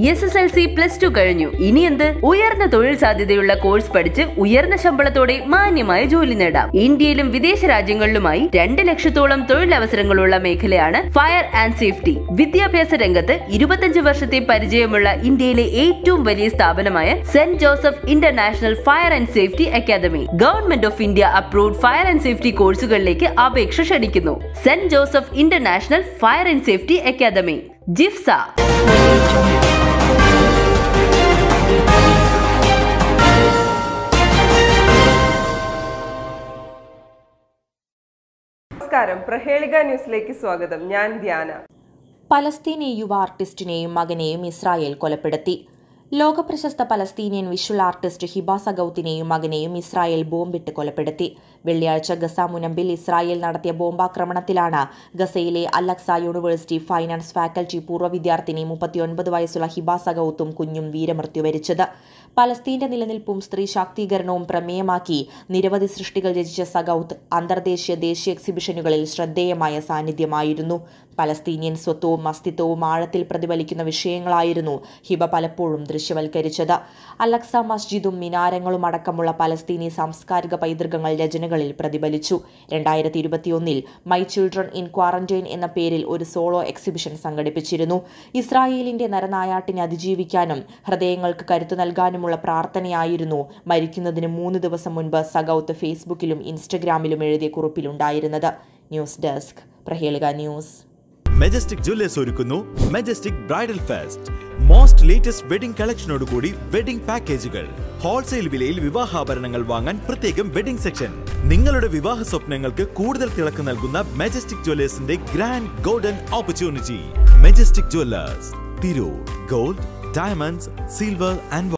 S S L C plus two കഴിഞ്ഞു ഇനി എന്ത് ഉയർന്ന തൊഴിൽ സാധ്യതയുള്ള കോഴ്സ് പഠിച്ച് ഉയർന്ന ശമ്പളത്തോടെ മാന്യമായ ജോലി നേടാം ഇന്ത്യയിലും വിദേശ രാജ്യങ്ങളിലുമായി രണ്ട് ലക്ഷത്തോളം തൊഴിലവസരങ്ങളുള്ള മേഖലയാണ് ഫയർ ആൻഡ് സേഫ്റ്റി വിദ്യാഭ്യാസ രംഗത്ത് ഇരുപത്തഞ്ച് വർഷത്തെ പരിചയമുള്ള ഇന്ത്യയിലെ ഏറ്റവും വലിയ സ്ഥാപനമായ saint Joseph international fire and safety academy government of India approved fire and safety കോഴ്സുകളിലേക്ക് അപേക്ഷ ക്ഷണിക്കുന്നു saint Joseph international fire and safety academy JIFSA നമസ്കാരം പ്രഹേളിക ന്യൂസിലേക്ക് സ്വാഗതം ഞാൻ ധ്യാന പലസ്തീനി യുവ ആർട്ടിസ്റ്റിനെയും മകനെയും ഇസ്രായേൽ കൊലപ്പെടുത്തി ലോകപ്രശസ്ത പലസ്തീനിയൻ വിഷ്വൽ ആർട്ടിസ്റ്റ് ഹിബ സഗൌത്തിനെയും മകനെയും ഇസ്രായേൽ ബോംബിട്ട് കൊലപ്പെടുത്തി വെള്ളിയാഴ്ച ഗസ മുനമ്പിൽ ഇസ്രായേൽ നടത്തിയ ബോംബാക്രമണത്തിലാണ് ഗസയിലെ അലക്സ യൂണിവേഴ്സിറ്റി ഫൈനാൻസ് ഫാക്കൽറ്റി പൂർവ്വ വിദ്യാർത്ഥിനി മുപ്പത്തിയൊൻപത് വയസ്സുള്ള ഹിബ സഗൌത്തും കുഞ്ഞും വീരമൃത്യു വരിച്ചത് പലസ്തീന്റെ നിലനിൽപ്പും സ്ത്രീ ശാക്തീകരണവും പ്രമേയമാക്കി നിരവധി സൃഷ്ടികൾ രചിച്ച സഗൌത്ത് അന്തർദേശീയ ദേശീയ എക്സിബിഷനുകളിൽ ശ്രദ്ധേയമായ സാന്നിധ്യമായിരുന്നു പലസ്തീനിയൻ സ്വത്വവും അസ്തിത്വവും ആഴത്തിൽ പ്രതിഫലിക്കുന്ന വിഷയങ്ങളായിരുന്നു ഹിബ പലപ്പോഴും ദൃശ്യവൽക്കരിച്ചത് അലക്സ മസ്ജിദും മിനാരങ്ങളും അടക്കമുള്ള പലസ്തീനി സാംസ്കാരിക പൈതൃകങ്ങൾ രചനകളിൽ പ്രതിഫലിച്ചു രണ്ടായിരത്തി ഇരുപത്തിയൊന്നിൽ മൈ ചിൽഡ്രൻ ഇൻ ക്വാറന്റൈൻ എന്ന പേരിൽ ഒരു സോളോ എക്സിബിഷൻ സംഘടിപ്പിച്ചിരുന്നു ഇസ്രായേലിന്റെ നരനായാട്ടിനെ അതിജീവിക്കാനും ഹൃദയങ്ങൾക്ക് കരുത്തു നൽകാനുമുള്ള പ്രാർത്ഥനയായിരുന്നു മരിക്കുന്നതിന് മൂന്ന് ദിവസം മുൻപ് സഗൌത്ത് ഫേസ്ബുക്കിലും ഇൻസ്റ്റഗ്രാമിലും എഴുതിയ കുറിപ്പിലുണ്ടായിരുന്നത് news desk Prahelika news majestic jewellers ഒരുക്കുന്നു majestic bridal fest most latest wedding കളക്ഷനോടുകൂടി വെഡിംഗ് പാക്കേജുകൾ ഹോൾസെയിൽ വിലയിൽ വിവാഹാഭരണങ്ങൾ വാങ്ങാൻ പ്രത്യേകം വെഡിംഗ് സെക്ഷൻ നിങ്ങളുടെ വിവാഹ സ്വപ്നങ്ങൾക്ക് കൂടുതൽ തിളക്ക് നൽകുന്ന മെജസ്റ്റിക് ജുവല്ലേഴ്സിന്റെ grand golden opportunity majestic jewellers Tirur gold diamonds silver and